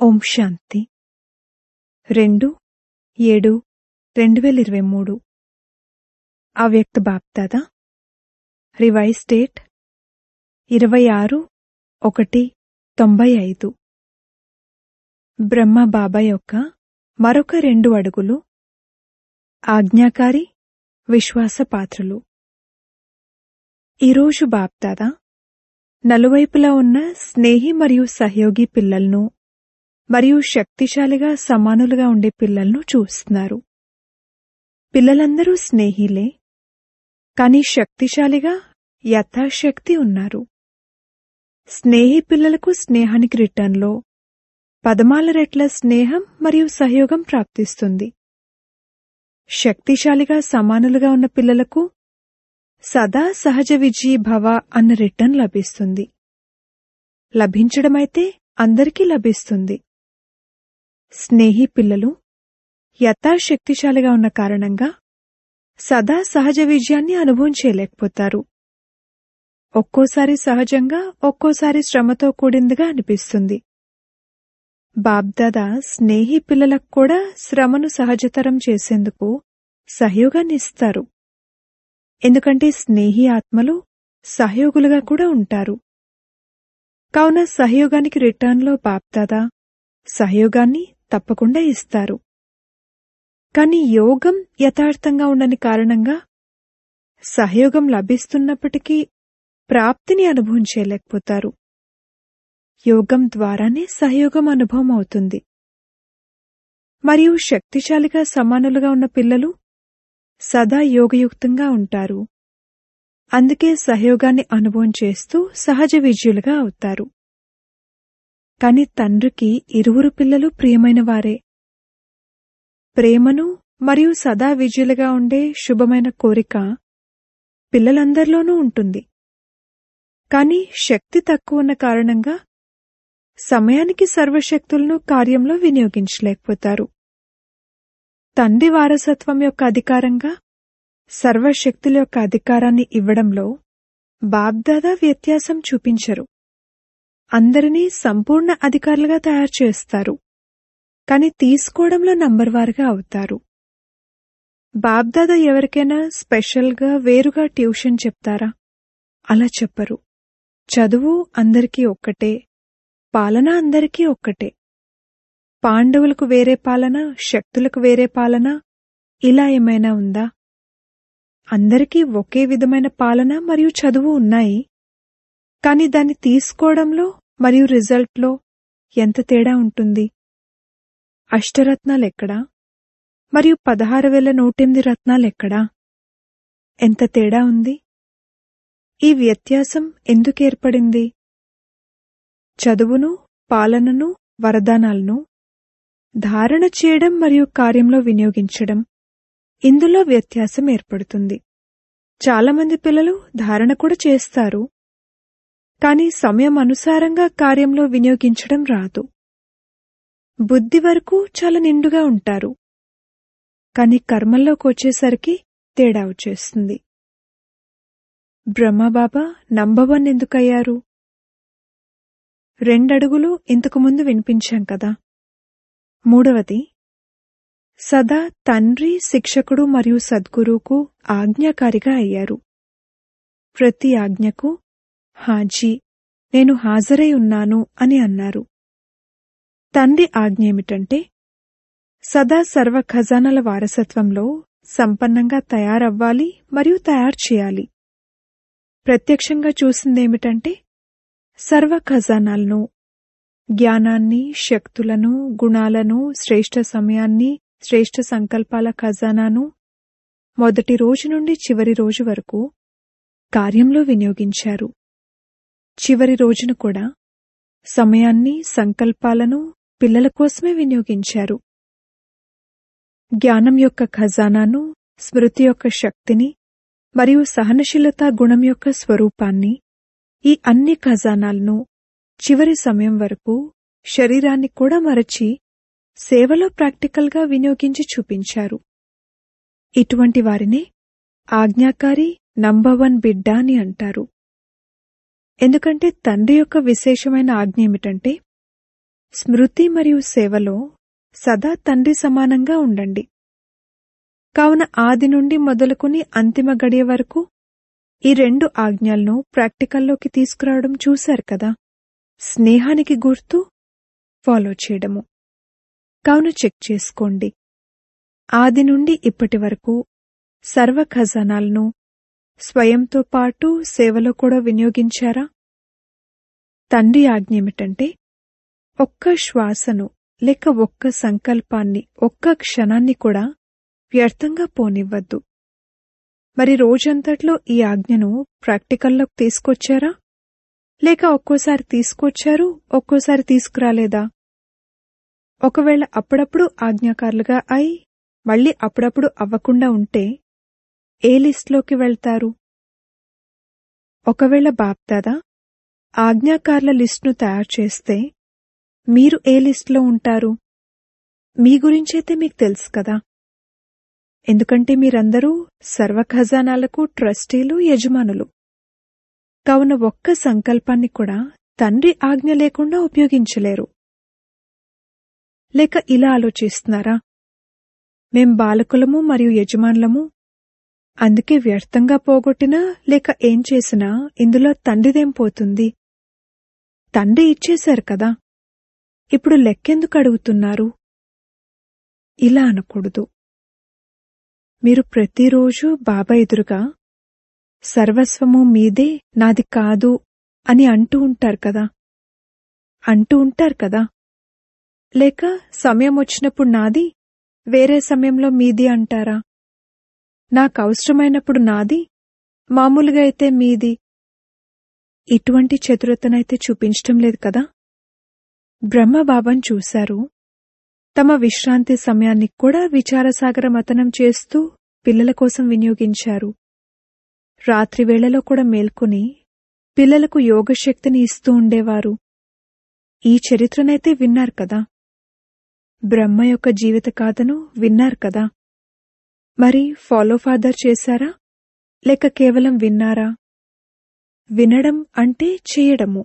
ఓం శాంతి రెండు ఏడు రెండు వేల ఇరవై మూడు అవ్యక్త బాప్దాద రివైజ్ డేట్ ఇరవై ఆరు ఒకటి తొంభై ఐదు బ్రహ్మ బాబా యొక్క మరొక రెండు అడుగులు ఆజ్ఞాకారి విశ్వాసపాత్రులు ఈరోజు బాప్దాదా నలువైపులా ఉన్న స్నేహి మరియు సహయోగి పిల్లలను మరియు శక్తిశాలిగా సమానులుగా ఉండే పిల్లలను చూస్తున్నారు పిల్లలందరూ స్నేహిలే కాని శక్తిశాలిగా యథాశక్తి ఉన్నారు స్నేహి పిల్లలకు స్నేహానికి రిటర్న్లో పదమాల రెట్ల స్నేహం మరియు సహయోగం ప్రాప్తిస్తుంది శక్తిశాలిగా సమానులుగా ఉన్న పిల్లలకు సదా సహజ విజయీ భవ అన్న రిటర్న్ లభిస్తుంది లభించడమైతే అందరికీ లభిస్తుంది స్నేహి పిల్లలు యథాశక్తిశాలిగా ఉన్న కారణంగా సదా సహజ విజయాన్ని అనుభవం చేయలేకపోతారు ఒక్కోసారి సహజంగా ఒక్కోసారి శ్రమతో కూడిందిగా అనిపిస్తుంది బాబ్దాదా స్నేహి పిల్లలకు కూడా శ్రమను సహజతరం చేసేందుకు సహయోగాన్ని ఇస్తారు ఎందుకంటే స్నేహి ఆత్మలు సహయోగులుగా కూడా ఉంటారు కావున సహయోగానికి రిటర్న్లో బాప్దాదా సహయోగాన్ని తప్పకుండా ఇస్తారు కాని యోగం యథార్థంగా ఉండని కారణంగా సహయోగం లభిస్తున్నప్పటికీ ప్రాప్తిని అనుభవం చేయలేకపోతారు యోగం ద్వారానే సహయోగం అనుభవం అవుతుంది మరియు శక్తిశాలిగా సమానులుగా ఉన్న పిల్లలు సదా యోగయుక్తంగా ఉంటారు అందుకే సహయోగాన్ని అనుభవం చేస్తూ సహజ విజయులుగా అవుతారు కాని తండ్రికి ఇరువురు పిల్లలు ప్రియమైన వారే ప్రేమను మరియు సదా విజయులుగా ఉండే శుభమైన కోరిక పిల్లలందరిలోనూ ఉంటుంది కాని శక్తి తక్కువ ఉన్న కారణంగా సమయానికి సర్వశక్తులను కార్యంలో వినియోగించలేకపోతారు తండ్రి వారసత్వం యొక్క అధికారంగా సర్వశక్తుల యొక్క అధికారాన్ని ఇవ్వడంలో బాబ్దాదా వ్యత్యాసం చూపించరు అందరినీ సంపూర్ణ అధికారులుగా తయారు చేస్తారు కాని తీసుకోవడంలో నంబర్వారుగా అవుతారు బాబ్దాదా ఎవరికైనా స్పెషల్గా వేరుగా ట్యూషన్ చెప్తారా అలా చెప్పరు చదువు అందరికీ ఒక్కటే పాలన అందరికీ ఒక్కటే పాండవులకు వేరే పాలన శక్తులకు వేరే పాలన ఇలా ఏమైనా ఉందా అందరికీ ఒకే విధమైన పాలన మరియు చదువు ఉన్నాయి కాని దాన్ని తీసుకోవడంలో మరియు రిజల్ట్లో ఎంత తేడా ఉంటుంది అష్టరత్నాలెక్కడా మరియు పదహారు వేల నూటెనిమిది రత్నాలెక్కడా ఎంత తేడా ఉంది ఈ వ్యత్యాసం ఎందుకు ఏర్పడింది చదువును పాలనను వరదానాలను ధారణ చేయడం మరియు కార్యంలో వినియోగించడం ఇందులో వ్యత్యాసం ఏర్పడుతుంది చాలామంది పిల్లలు ధారణ కూడా చేస్తారు కానీ సమయం అనుసారంగా కార్యంలో వినియోగించడం రాదు బుద్ధి వరకు చాలా నిండుగా ఉంటారు కాని కర్మల్లోకి వచ్చేసరికి తేడా వచ్చేస్తుంది బ్రహ్మబాబా నంబవన్ ఎందుకయ్యారు రెండడుగులు ఇంతకుముందు వినిపించాం కదా మూడవది సదా తండ్రి శిక్షకుడు మరియు సద్గురువుకు ఆజ్ఞాకారిగా అయ్యారు ప్రతి ఆజ్ఞకు హాజీ నేను హాజరై ఉన్నాను అని అన్నారు తండ్రి ఆజ్ఞ ఏమిటంటే సదా సర్వ ఖజానాల వారసత్వంలో సంపన్నంగా తయారవ్వాలి మరియు తయారు చేయాలి ప్రత్యక్షంగా చూసిందేమిటంటే సర్వ ఖజానాలను జ్ఞానాన్ని శక్తులను గుణాలను శ్రేష్ఠ సమయాన్ని శ్రేష్ఠ సంకల్పాల ఖజానాను మొదటి రోజు నుండి చివరి రోజు వరకు కార్యంలో వినియోగించారు చివరి రోజును కూడా సమయాన్ని సంకల్పాలను పిల్లల కోసమే వినియోగించారు జ్ఞానం యొక్క ఖజానాను స్మృతి యొక్క శక్తిని మరియు సహనశీలత గుణం యొక్క స్వరూపాన్ని ఈ అన్ని ఖజానాలను చివరి సమయం వరకు శరీరాన్ని కూడా మరచి సేవలో ప్రాక్టికల్గా వినియోగించి చూపించారు ఇటువంటి వారినే ఆజ్ఞాకారి నంబర్ వన్ బిడ్డ అని అంటారు ఎందుకంటే తండ్రి యొక్క విశేషమైన ఆజ్ఞ ఏమిటంటే స్మృతి మరియు సేవలో సదా తండ్రి సమానంగా ఉండండి కావున ఆది నుండి మొదలుకుని అంతిమ గడియ వరకు ఈ రెండు ఆజ్ఞలను ప్రాక్టికల్లోకి తీసుకురావడం చూశారు కదా స్నేహానికి గుర్తు ఫాలో చేయడము కావున చెక్ చేసుకోండి ఆది నుండి ఇప్పటి వరకు సర్వ ఖజానాలను స్వయంతో పాటు సేవలో కూడా వినియోగించారా తండ్రి ఆజ్ఞ ఏమిటంటే ఒక్క శ్వాసను లేక ఒక్క సంకల్పాన్ని ఒక్క క్షణాన్ని కూడా వ్యర్థంగా పోనివ్వద్దు మరి రోజంతట్లో ఈ ఆజ్ఞను ప్రాక్టికల్లోకి తీసుకొచ్చారా లేక ఒక్కోసారి తీసుకొచ్చారు ఒక్కోసారి తీసుకురాలేదా ఒకవేళ అప్పుడప్పుడు ఆజ్ఞాకారులుగా అయి మళ్ళీ అప్పుడప్పుడు అవ్వకుండా ఉంటే ఏ లిస్టులోకి వెళ్తారు ఒకవేళ బాప్దాదా ఆజ్ఞాకారుల లిస్టును తయారు చేస్తే మీరు ఏ లిస్టులో ఉంటారు మీ గురించైతే మీకు తెలుసు కదా ఎందుకంటే మీరందరూ సర్వ ఖజానాలకు ట్రస్టీలు యజమానులు కావున ఒక్క సంకల్పాన్ని కూడా తండ్రి ఆజ్ఞ లేకుండా ఉపయోగించలేరు లేక ఇలా ఆలోచిస్తున్నారా మేం బాలకులము మరియు యజమానులము అందుకే వ్యర్థంగా పోగొట్టినా లేక ఏం చేసినా ఇందులో తండ్రిదేం పోతుంది తండ్రి ఇచ్చేశారు కదా ఇప్పుడు లెక్కెందుకు అడుగుతున్నారు ఇలా అనకూడదు మీరు ప్రతిరోజు బాబా ఎదురుగా సర్వస్వము మీదే నాది కాదు అని అంటూ ఉంటారు కదా అంటూ ఉంటారు కదా లేక సమయం వచ్చినప్పుడు నాది వేరే సమయంలో మీది అంటారా నాకు అవసరమైనప్పుడు నాది మామూలుగా అయితే మీది ఇటువంటి చతురతనైతే చూపించటం లేదు కదా బ్రహ్మబాబాను చూశారు తమ విశ్రాంతి సమయాన్ని కూడా విచారసాగర మతనం చేస్తూ పిల్లల కోసం వినియోగించారు రాత్రి వేళలో కూడా మేల్కొని పిల్లలకు యోగశక్తిని ఇస్తూ ఉండేవారు ఈ చరిత్రనైతే విన్నారు కదా బ్రహ్మ యొక్క జీవిత కాథను విన్నారు కదా మరి ఫాలో ఫాదర్ చేశారా లేక కేవలం విన్నారా వినడం అంటే చేయడము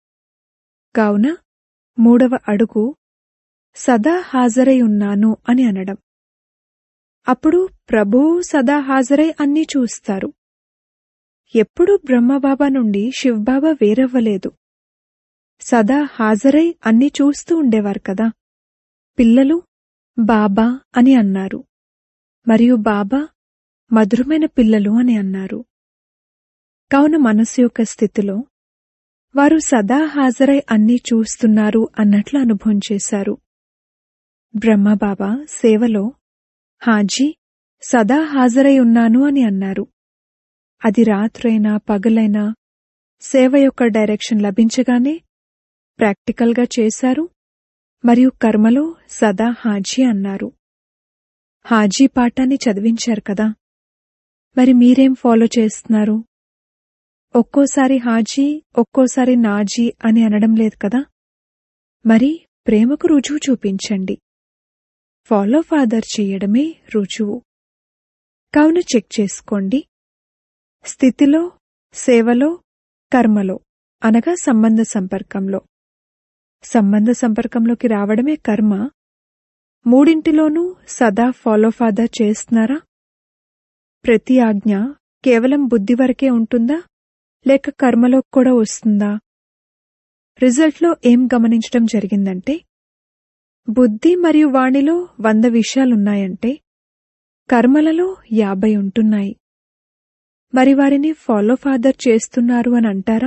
కావున మూడవ అడుగు సదా హాజరై ఉన్నాను అని అనడం అప్పుడు ప్రభువు సదా హాజరై అన్నీ చూస్తారు ఎప్పుడూ బ్రహ్మబాబా నుండి శివబాబా వేరవ్వలేదు సదా హాజరై అన్నీ చూస్తూ ఉండేవారు కదా పిల్లలు బాబా అని అన్నారు మరియు బాబా మధురమైన పిల్లలు అని అన్నారు కావున మనస్సు యొక్క స్థితిలో వారు సదా హాజరై అన్నీ చూస్తున్నారు అన్నట్లు అనుభవం చేశారు బ్రహ్మబాబా సేవలో హాజీ సదా హాజరై ఉన్నాను అని అన్నారు అది రాత్రైనా పగలైనా సేవ యొక్క డైరెక్షన్ లభించగానే ప్రాక్టికల్గా చేశారు మరియు కర్మలో సదా హాజీ అన్నారు హాజీ పాఠాన్ని చదివించారు కదా మరి మీరేం ఫాలో చేస్తున్నారు ఒక్కోసారి హాజీ ఒక్కోసారి నాజీ అని అనడం లేదు కదా మరి ప్రేమకు రుజువు చూపించండి ఫాలో ఫాదర్ చేయడమే రుజువు కావున చెక్ చేసుకోండి స్థితిలో సేవలో కర్మలో అనగా సంబంధ సంపర్కంలో సంబంధ సంపర్కంలోకి రావడమే కర్మ మూడింటిలోనూ సదా ఫాలో ఫాదర్ చేస్తున్నారా ప్రతి ఆజ్ఞ కేవలం బుద్ధి వరకే ఉంటుందా లేక కర్మలో కూడా వస్తుందా రిజల్ట్లో ఏం గమనించడం జరిగిందంటే బుద్ధి మరియు వాణిలో వంద విషయాలున్నాయంటే కర్మలలో యాభై ఉంటున్నాయి మరి వారిని ఫాలో ఫాదర్ చేస్తున్నారు అని అంటారా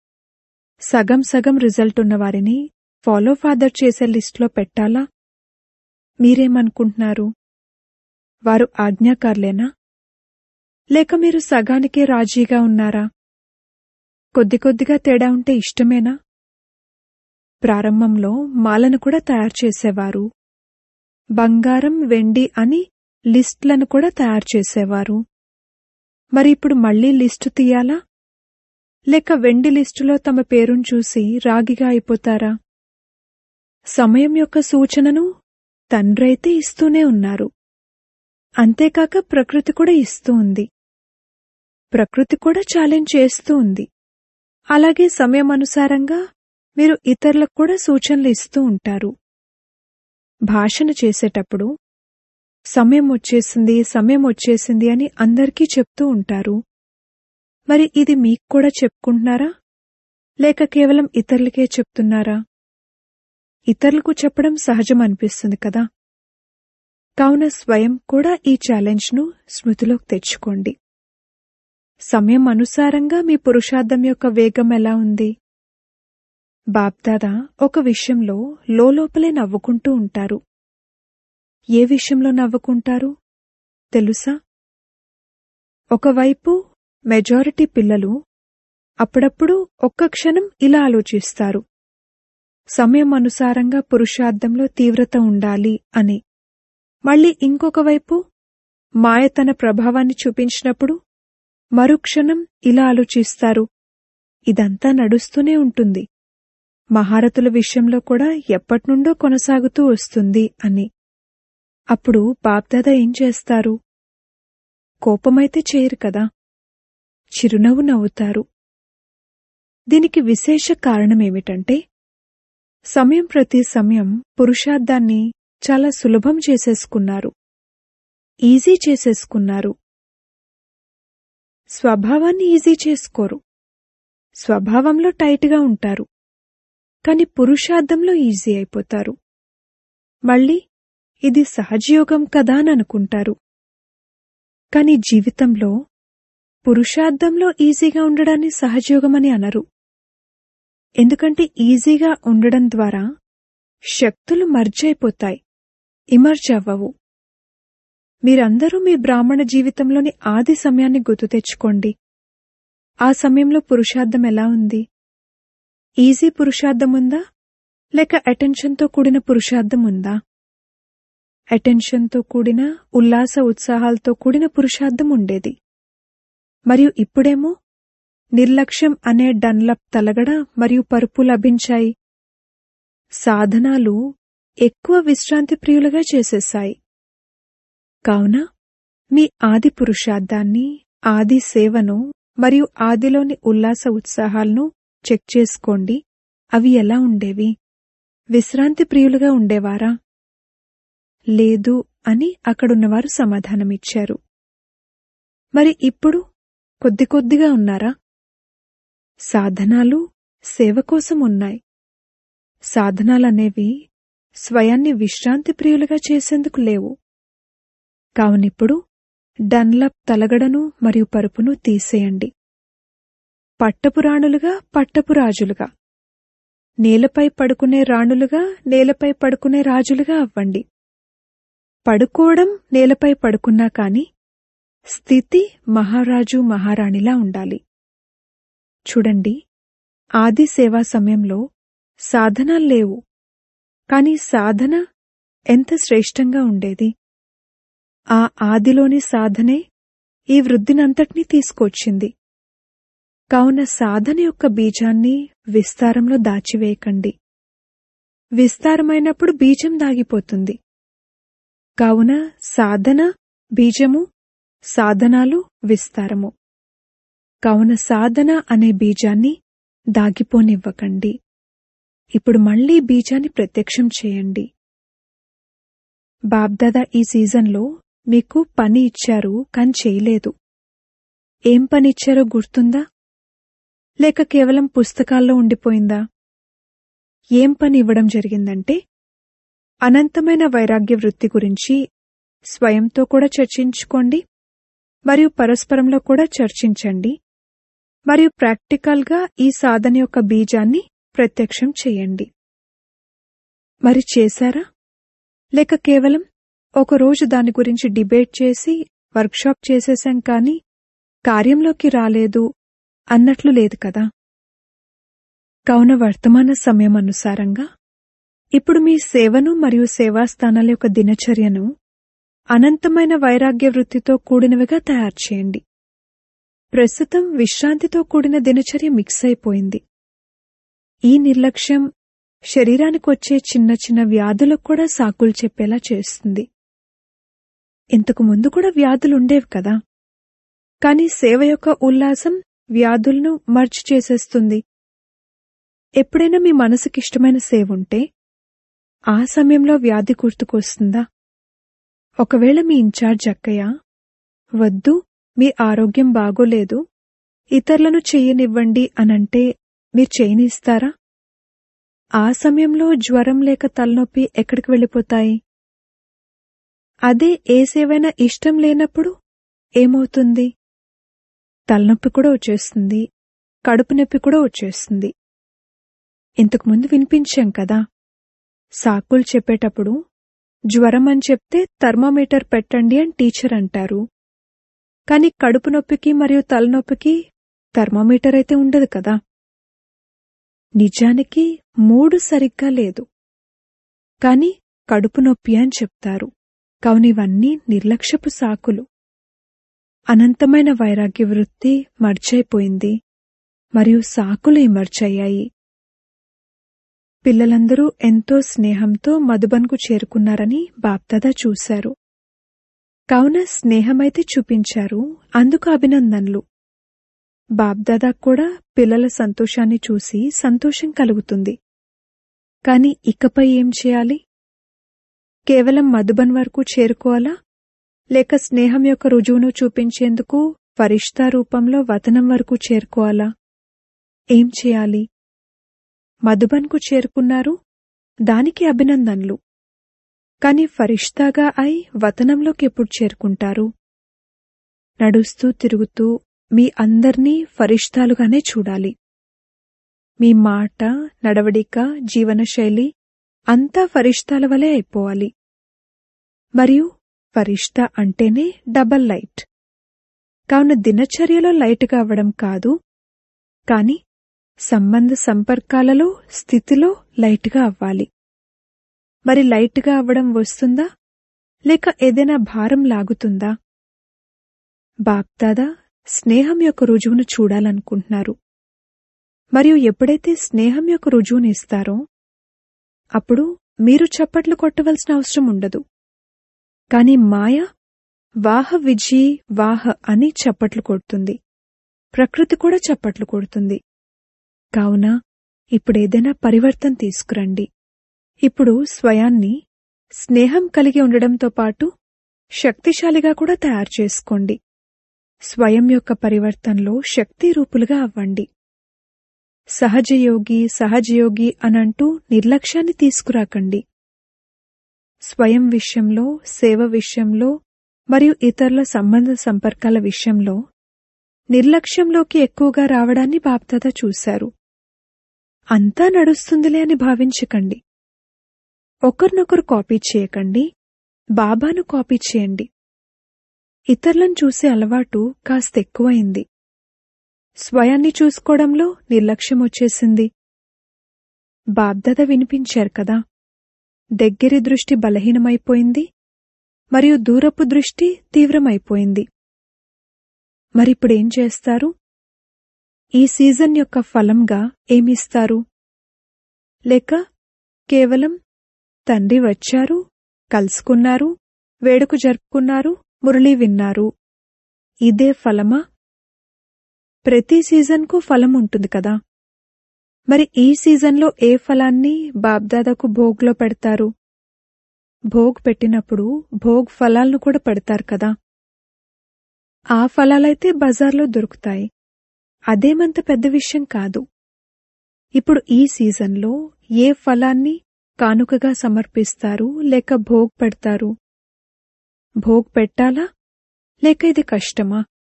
సగం సగం రిజల్ట్ ఉన్న వారిని ఫాలో ఫాదర్ చేసే లిస్టులో పెట్టాలా మీరేమనుకుంటున్నారు వారు ఆజ్ఞాకారులేనా లేక మీరు సగానికే రాజీగా ఉన్నారా కొద్ది కొద్దిగా తేడా ఉంటే ఇష్టమేనా ప్రారంభంలో మాలను కూడా తయారు చేసేవారు బంగారం వెండి అని లిస్టులను కూడా తయారు చేసేవారు మరి ఇప్పుడు మళ్లీ లిస్టు తీయాలా లేక వెండి లిస్టులో తమ పేరును చూసి రాగిగా అయిపోతారా సమయం యొక్క సూచనను తండ్రైతే ఇస్తూనే ఉన్నారు అంతేకాక ప్రకృతి కూడా ఇస్తూ ఉంది ప్రకృతి కూడా ఛాలెంజ్ చేస్తూ ఉంది అలాగే సమయం అనుసారంగా మీరు ఇతరులకు కూడా సూచనలు ఇస్తూ ఉంటారు భాషణ చేసేటప్పుడు సమయం వచ్చేసింది సమయం వచ్చేసింది అని అందరికీ చెప్తూ ఉంటారు మరి ఇది మీకు కూడా చెప్పుకుంటున్నారా లేక కేవలం ఇతరులకే చెప్తున్నారా ఇతరులకు చెప్పడం సహజం అనిపిస్తుంది కదా కావున స్వయం కూడా ఈ ఛాలెంజ్ను స్మృతిలోకి తెచ్చుకోండి సమయం అనుసారంగా మీ పురుషార్థం యొక్క వేగం ఎలా ఉంది బాబ్దాదా ఒక విషయంలో లోపలే నవ్వుకుంటూ ఉంటారు ఏ విషయంలో నవ్వుకుంటారు తెలుసా ఒకవైపు మెజారిటీ పిల్లలు అప్పుడప్పుడు ఒక్క క్షణం ఇలా ఆలోచిస్తారు సమయం అనుసారంగా పురుషార్థంలో తీవ్రత ఉండాలి అని మళ్ళీ ఇంకొక వైపు మాయ తన ప్రభావాన్ని చూపించినప్పుడు మరుక్షణం ఇలా ఆలోచిస్తారు ఇదంతా నడుస్తూనే ఉంటుంది మహారతుల విషయంలో కూడా ఎప్పటినుండో కొనసాగుతూ వస్తుంది అని అప్పుడు బాబ్దాదా ఏం చేస్తారు కోపమైతే చేయరు కదా చిరునవ్వు నవ్వుతారు దీనికి విశేష కారణమేమిటంటే సమయం ప్రతి సమయం పురుషార్థాన్ని చాలా సులభం చేసేసుకున్నారు ఈజీ చేసేసుకున్నారు స్వభావాన్ని ఈజీ చేసుకోరు స్వభావంలో టైట్గా ఉంటారు కాని పురుషార్థంలో ఈజీ అయిపోతారు మళ్ళీ ఇది సహజయోగం కదా అని అనుకుంటారు కాని జీవితంలో పురుషార్థంలో ఈజీగా ఉండడాన్ని సహజయోగమని అనరు ఎందుకంటే ఈజీగా ఉండడం ద్వారా శక్తులు మర్జ్ అయిపోతాయి ఇమర్జ్ అవ్వవు మీరందరూ మీ బ్రాహ్మణ జీవితంలోని ఆది సమయాన్ని గుర్తు తెచ్చుకోండి ఆ సమయంలో పురుషార్థం ఎలా ఉంది ఈజీ పురుషార్థం ఉందా లేక అటెన్షన్తో కూడిన పురుషార్థం ఉందా అటెన్షన్తో కూడిన ఉల్లాస ఉత్సాహాలతో కూడిన పురుషార్థం ఉండేది మరియు ఇప్పుడేమో నిర్లక్ష్యం అనే డన్లప్ తలగడ మరియు పరుపు లభించాయి సాధనాలు ఎక్కువ విశ్రాంతి ప్రియులుగా చేసేశాయి కావున మీ ఆది పురుషార్థాన్ని ఆది సేవను మరియు ఆదిలోని ఉల్లాస ఉత్సాహాలను చెక్ చేసుకోండి అవి ఎలా ఉండేవి విశ్రాంతి ప్రియులుగా ఉండేవారా లేదు అని అక్కడున్నవారు సమాధానమిచ్చారు మరి ఇప్పుడు కొద్ది కొద్దిగా ఉన్నారా సాధనాలు సేవ కోసం ఉన్నాయి సాధనాలనేవి స్వయాన్ని విశ్రాంతి ప్రియులుగా చేసేందుకు లేవు కావునిప్పుడు డన్లప్ తలగడను మరియు పరుపును తీసేయండి పట్టపురాణులుగా పట్టపురాజులుగా నేలపై పడుకునే రాణులుగా నేలపై పడుకునే రాజులుగా అవ్వండి పడుకోవడం నేలపై పడుకున్నా కాని స్థితి మహారాజు మహారాణిలా ఉండాలి చూడండి ఆది సేవా సమయంలో సాధనాలు లేవు కాని సాధన ఎంత శ్రేష్టంగా ఉండేది ఆ ఆదిలోని సాధనే ఈ వృద్ధినంతటినీ తీసుకొచ్చింది కావున సాధన యొక్క బీజాన్ని విస్తారంలో దాచివేయకండి విస్తారమైనప్పుడు బీజం దాగిపోతుంది కావున సాధన బీజము సాధనాలు విస్తారము కావున సాధన అనే బీజాన్ని దాగిపోనివ్వకండి ఇప్పుడు మళ్లీ బీజాన్ని ప్రత్యక్షం చేయండి బాబ్దాదా ఈ సీజన్లో మీకు పని ఇచ్చారు కాని చేయలేదు ఏం పని ఇచ్చారో గుర్తుందా లేక కేవలం పుస్తకాల్లో ఉండిపోయిందా ఏం పని ఇవ్వడం జరిగిందంటే అనంతమైన వైరాగ్య వృత్తి గురించి స్వయంతో కూడా చర్చించుకోండి మరియు పరస్పరంలో కూడా చర్చించండి మరియు ప్రాక్టికల్గా ఈ సాధన యొక్క బీజాన్ని ప్రత్యక్షం చేయండి మరి చేశారా లేక కేవలం ఒకరోజు దాని గురించి డిబేట్ చేసి వర్క్షాప్ చేసేశాం కానీ కార్యంలోకి రాలేదు అన్నట్లు లేదు కదా కావున వర్తమాన సమయం అనుసారంగా ఇప్పుడు మీ సేవను మరియు సేవాస్థానాల యొక్క దినచర్యను అనంతమైన వైరాగ్య వృత్తితో కూడినవిగా తయారు చేయండి ప్రస్తుతం విశ్రాంతితో కూడిన దినచర్య మిక్స్ అయిపోయింది ఈ నిర్లక్ష్యం శరీరానికి వచ్చే చిన్న చిన్న వ్యాధులకు కూడా సాకులు చెప్పేలా చేస్తుంది ఇంతకు ముందు కూడా వ్యాధులుండేవి కదా కాని సేవ యొక్క ఉల్లాసం వ్యాధులను మర్చి చేసేస్తుంది ఎప్పుడైనా మీ మనసుకిష్టమైన సేవ ఉంటే ఆ సమయంలో వ్యాధి గుర్తుకొస్తుందా ఒకవేళ మీ ఇన్ఛార్జ్ అక్కయ్య వద్దు మీ ఆరోగ్యం బాగోలేదు ఇతరులను చెయ్యనివ్వండి అనంటే మీరు చేయనిస్తారా ఆ సమయంలో జ్వరం లేక తలనొప్పి ఎక్కడికి వెళ్ళిపోతాయి అదే ఏ సేవైనా ఇష్టం లేనప్పుడు ఏమవుతుంది తలనొప్పి కూడా వచ్చేస్తుంది కడుపు నొప్పి కూడా వచ్చేస్తుంది ఇంతకుముందు వినిపించాం కదా సాకులు చెప్పేటప్పుడు జ్వరం అని చెప్తే థర్మామీటర్ పెట్టండి అని టీచర్ అంటారు కాని కడుపు నొప్పికి మరియు తలనొప్పికి థర్మామీటర్ అయితే ఉండదు కదా నిజానికి మూడు సరిగ్గా లేదు కాని కడుపు నొప్పి అని చెప్తారు కావున ఇవన్నీ నిర్లక్ష్యపు సాకులు అనంతమైన వైరాగ్య వృత్తి మర్చైపోయింది మరియు సాకులు ఇమర్చయ్యాయి పిల్లలందరూ ఎంతో స్నేహంతో మధుబన్కు చేరుకున్నారని బాప్దాదా చూశారు కావున స్నేహమైతే చూపించారు అందుకు అభినందనలు బాబ్దాదా కూడా పిల్లల సంతోషాన్ని చూసి సంతోషం కలుగుతుంది కాని ఇకపై ఏం చేయాలి కేవలం మధుబన్ వరకు చేరుకోవాలా లేక స్నేహం యొక్క రుజువును చూపించేందుకు ఫరిష్తా రూపంలో వతనం వరకు చేరుకోవాలా ఏం చేయాలి మధుబన్కు చేరుకున్నారు దానికి అభినందనలు కాని ఫరిష్తాగా అయి వతనంలోకి ఎప్పుడు చేరుకుంటారు నడుస్తూ తిరుగుతూ మీ అందర్నీ ఫరిష్తాలుగానే చూడాలి మీ మాట నడవడిక జీవనశైలి అంతా ఫరిష్తాల వలె అయిపోవాలి మరియు ఫరిష్తా అంటేనే డబల్ లైట్ కావున దినచర్యలో లైట్గా అవ్వడం కాదు కాని సంబంధ సంపర్కాలలో స్థితిలో లైట్గా అవ్వాలి మరి లైట్గా అవ్వడం వస్తుందా లేక ఏదైనా భారం లాగుతుందా బాప్దాదా స్నేహం యొక్క రుజువును చూడాలనుకుంటున్నారు మరియు ఎప్పుడైతే స్నేహం యొక్క రుజువుని ఇస్తారో అప్పుడు మీరు చప్పట్లు కొట్టవలసిన అవసరం ఉండదు కాని మాయ వాహ విజీ వాహ అని చప్పట్లు కొడుతుంది ప్రకృతి కూడా చప్పట్లు కొడుతుంది కావున ఇప్పుడేదైనా పరివర్తన తీసుకురండి ఇప్పుడు స్వయాన్ని స్నేహం కలిగి ఉండడంతో పాటు శక్తిశాలిగా కూడా తయారు చేసుకోండి స్వయం యొక్క పరివర్తనలో శక్తి రూపులుగా అవ్వండి సహజయోగి సహజయోగి అనంటూ నిర్లక్ష్యాన్ని తీసుకురాకండి స్వయం విషయంలో సేవ విషయంలో మరియు ఇతరుల సంబంధ సంపర్కాల విషయంలో నిర్లక్ష్యంలోకి ఎక్కువగా రావడాన్ని బాప్దాద చూశారు అంతా నడుస్తుందిలే అని భావించకండి ఒకరినొకరు కాపీ చేయకండి బాబాను కాపీ చేయండి ఇతరులను చూసే అలవాటు కాస్త ఎక్కువైంది స్వయాన్ని చూసుకోవడంలో నిర్లక్ష్యం వచ్చేసింది బాబ్దాద వినిపించారు కదా దగ్గరి దృష్టి బలహీనమైపోయింది మరియు దూరపు దృష్టి తీవ్రమైపోయింది మరిప్పుడేం చేస్తారు ఈ సీజన్ యొక్క ఫలంగా ఏమిస్తారు లేక కేవలం తండ్రి వచ్చారు కలుసుకున్నారు వేడుక జరుపుకున్నారు మురళి విన్నారు ఇదే ఫలమా ప్రతి సీజన్కు ఫలం ఉంటుంది కదా మరి ఈ సీజన్లో ఏ ఫలాన్ని బాబ్దాదాకు భోగ్లో పెడతారు భోగ్ పెట్టినప్పుడు భోగ్ ఫలాలను కూడా పెడతారు కదా ఆ ఫలాలైతే బజార్లో దొరుకుతాయి అదేమంత పెద్ద విషయం కాదు ఇప్పుడు ఈ సీజన్లో ఏ ఫలాన్ని కానుకగా సమర్పిస్తారు లేక భోగ్ పెడతారు భోగ్ పెట్టాలా లేక ఇది కష్టమా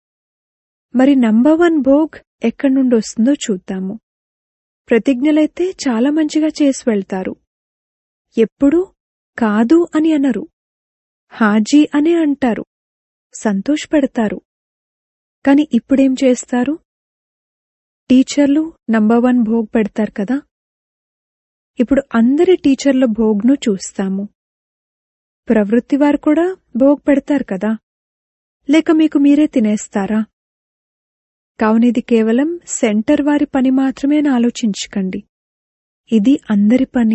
మరి నంబర్ వన్ భోగ్ ఎక్కడి నుండి వస్తుందో చూద్దాము ప్రతిజ్ఞలైతే చాలా మంచిగా చేసి వెళ్తారు ఎప్పుడూ కాదు అని అనరు హాజీ అనే అంటారు సంతోషపెడతారు కాని ఇప్పుడేం చేస్తారు టీచర్లు నంబర్ వన్ భోగ్ పెడతారు కదా ఇప్పుడు అందరి టీచర్ల భోగ్ను చూస్తాము ప్రవృత్తి వారు కూడా భోగ్ పెడతారు కదా లేక మీకు మీరే తినేస్తారా కావున ఇది కేవలం సెంటర్ వారి పని మాత్రమే అని ఆలోచించకండి ఇది అందరి పని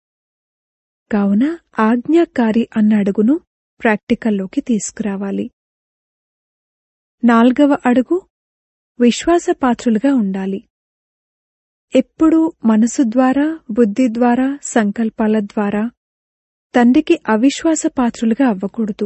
కావున ఆజ్ఞాకారి అన్న అడుగును ప్రాక్టికల్లోకి తీసుకురావాలి నాల్గవ అడుగు విశ్వాసపాత్రులుగా ఉండాలి ఎప్పుడూ మనసు ద్వారా బుద్ధి ద్వారా సంకల్పాల ద్వారా తండ్రికి అవిశ్వాస పాత్రులుగా అవ్వకూడదు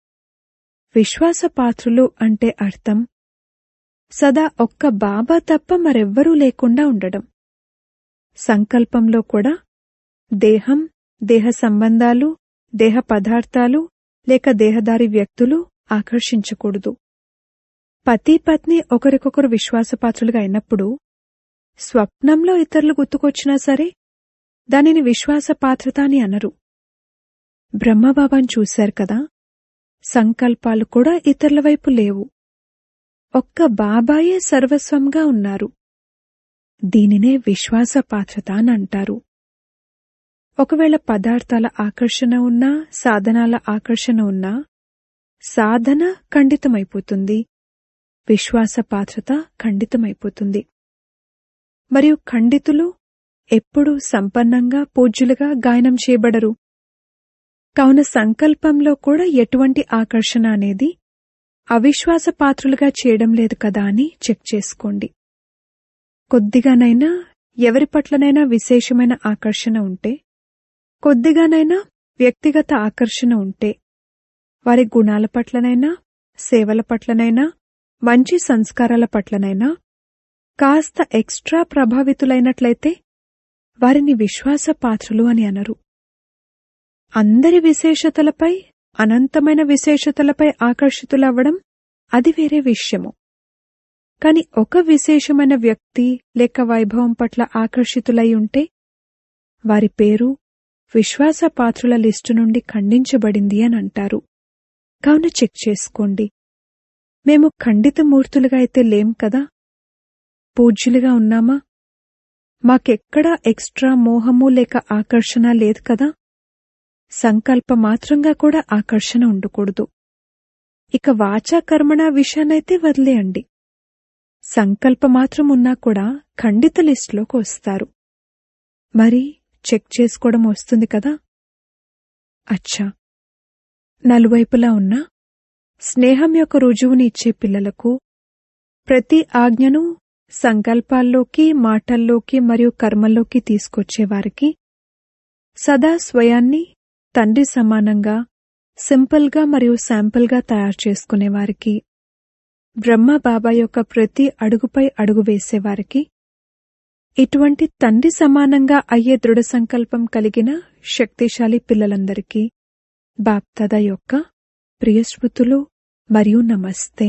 విశ్వాసపాత్రులు అంటే అర్థం సదా ఒక్క బాబా తప్ప మరెవ్వరూ లేకుండా ఉండడం సంకల్పంలో కూడా దేహం దేహ సంబంధాలు దేహ పదార్థాలు లేక దేహదారి వ్యక్తులు ఆకర్షించకూడదు పతి పత్ని ఒకరికొకరు విశ్వాసపాత్రులుగా అయినప్పుడు స్వప్నంలో ఇతరులు గుర్తుకొచ్చినా సరే దానిని విశ్వాసపాత్రత అని అనరు బ్రహ్మబాబాను చూశారు కదా సంకల్పాలు కూడా ఇతరుల వైపు లేవు ఒక్క బాబాయే సర్వస్వంగా ఉన్నారు దీనినే విశ్వాసపాత్రత అని అంటారు ఒకవేళ పదార్థాల ఆకర్షణ ఉన్నా సాధనాల ఆకర్షణ ఉన్నా సాధన ఖండితమైపోతుంది విశ్వాసపాత్రత ఖండితమైపోతుంది మరియు ఖండితులు ఎప్పుడూ సంపన్నంగా పూజ్యులుగా గాయనం చేయబడరు కావున సంకల్పంలో కూడా ఎటువంటి ఆకర్షణ అనేది అవిశ్వాస పాత్రులుగా చేయడం లేదు కదా అని చెక్ చేసుకోండి కొద్దిగానైనా ఎవరి పట్లనైనా విశేషమైన ఆకర్షణ ఉంటే కొద్దిగానైనా వ్యక్తిగత ఆకర్షణ ఉంటే వారి గుణాల పట్లనైనా సేవల పట్లనైనా మంచి సంస్కారాల పట్లనైనా కాస్త ఎక్స్ట్రా ప్రభావితులైనట్లయితే వారిని విశ్వాస పాత్రులు అని అనరు అందరి విశేషతలపై అనంతమైన విశేషతలపై ఆకర్షితులవ్వడం అది వేరే విషయము కాని ఒక విశేషమైన వ్యక్తి లేక వైభవం పట్ల ఆకర్షితులై ఉంటే వారి పేరు విశ్వాసపాత్రుల లిస్టు నుండి ఖండించబడింది అని అంటారు కావున చెక్ చేసుకోండి మేము ఖండిత మూర్తులుగా అయితే లేం కదా పూజ్యులుగా ఉన్నామా మాకెక్కడా ఎక్స్ట్రా మోహము లేక ఆకర్షణ లేదు కదా సంకల్ప మాత్రంగా కూడా ఆకర్షణ ఉండకూడదు ఇక వాచా కర్మణ విషయానైతే వదిలేయండి సంకల్ప మాత్రం ఉన్నా కూడా ఖండిత లిస్టులోకి వస్తారు మరి చెక్ చేసుకోవడం వస్తుంది కదా అచ్చా నలువైపులా ఉన్న స్నేహం యొక్క రుజువుని ఇచ్చే పిల్లలకు ప్రతి ఆజ్ఞను సంకల్పాల్లోకి మాటల్లోకి మరియు కర్మల్లోకి తీసుకొచ్చేవారికి సదా స్వయాన్ని తండ్రి సమానంగా సింపుల్గా మరియు శాంపుల్గా తయారు చేసుకునేవారికి బ్రహ్మ బాబా యొక్క ప్రతి అడుగుపై అడుగు వేసేవారికి ఇటువంటి తండ్రి సమానంగా అయ్యే దృఢ సంకల్పం కలిగిన శక్తిశాలి పిల్లలందరికీ బాప్తద యొక్క ప్రియస్మృతులు మరియు నమస్తే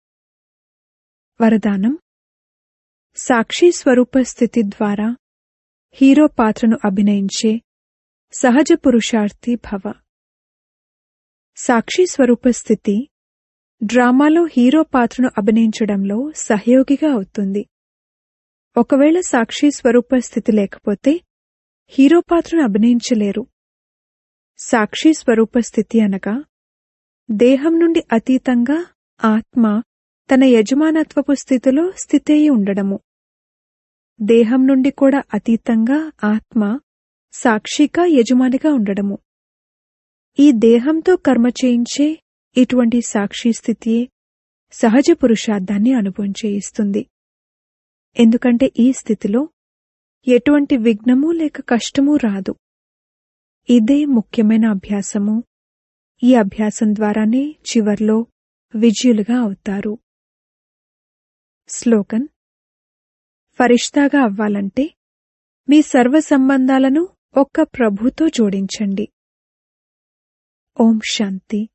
వరదానం సాక్షి స్వరూప స్థితి ద్వారా హీరో పాత్రను అభినయించే సహజ పురుషార్థి భవ సాక్షి స్వరూప స్థితి డ్రామాలో హీరో పాత్రను అభినయించడంలో సహయోగిగా అవుతుంది ఒకవేళ సాక్షి స్వరూప స్థితి లేకపోతే హీరో పాత్రను అభినయించలేరు సాక్షి స్వరూప స్థితి అనగా దేహం నుండి అతీతంగా ఆత్మ తన యజమానత్వపు స్థితిలో స్థితయి ఉండడము దేహం నుండి కూడా అతీతంగా ఆత్మ సాక్షిగా యజమానిగా ఉండడము ఈ దేహంతో కర్మ చేయించే ఇటువంటి సాక్షి స్థితియే సహజ పురుషార్థాన్ని అనుభవం చేయిస్తుంది ఎందుకంటే ఈ స్థితిలో ఎటువంటి విఘ్నము లేక కష్టమూ రాదు ఇదే ముఖ్యమైన అభ్యాసము ఈ అభ్యాసం ద్వారానే చివర్లో విజయులుగా అవుతారు స్లోగన్ ఫరిష్తాగా అవ్వాలంటే మీ సర్వ సంబంధాలను ఒక్క ప్రభుతో జోడించండి ఓం శాంతి